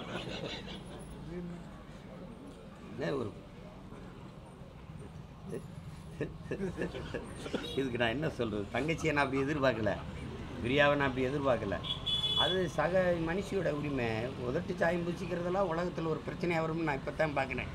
என்ன ஒரு இதுக்கு நான் என்ன சொல்கிறது தங்கச்சியை நான் அப்படி எதிர்பார்க்கல பிரியாவை நான் அப்படி எதிர்பார்க்கல அது சக மனுஷியோட உரிமை உதட்டு சாயம் பூச்சிக்கிறதெல்லாம் உலகத்தில் ஒரு பிரச்சனையாக வரும்னு நான் இப்போ தான் பார்க்குறேன்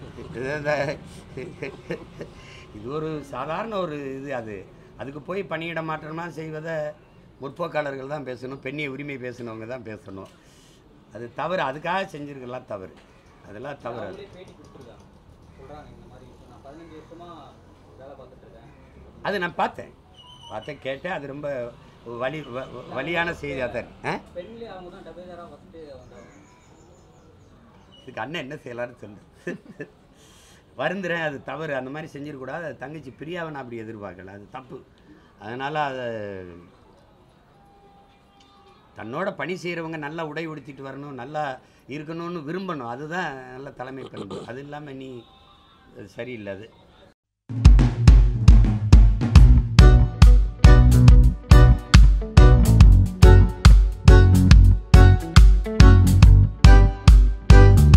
இது ஒரு சாதாரண ஒரு இது அது அதுக்கு போய் பணியிட மாற்றமாக செய்வதை முற்போக்காளர்கள் தான் பேசணும் பெண்ணிய உரிமை பேசினவங்க தான் பேசணும் அது தவறு அதுக்காக செஞ்சிருக்கலாம் தவறு அதெல்லாம் தவறு அது. அவங்களே பேட்டி கொடுத்துருக்காங்க சொல்றாங்க இந்த மாதிரி நான் பதினஞ்சு வருஷமா வேலை பார்த்துட்டு இருக்கேன் அது நான் பார்த்தேன் பார்த்தேன் கேட்டேன் அது ரொம்ப வலி வ- வ- வலியான செய்தியாக தான் இருக்கு. ஆ பெண்களே அவங்க தான் டபேதாரா ஃபஸ்ட்டு வந்தாங்க இதுக்கு அண்ணன் என்ன செய்யலாம்னு சொல்லு வருந்துறேன் அது தவறு அந்த மாதிரி செஞ்சிடக்கூடாது அது தங்கச்சி பிரியாவை நான் அப்படி எதிர்பார்க்கல அது தப்பு அதனால் அதை தன்னோட பணி செய்கிறவங்க நல்லா உடை உடுத்திட்டு வரணும் நல்லா இருக்கணும்னு விரும்பணும் அதுதான் நல்ல தலைமை பண்பு அது இல்லாமல் நீ அது சரியில்லை அது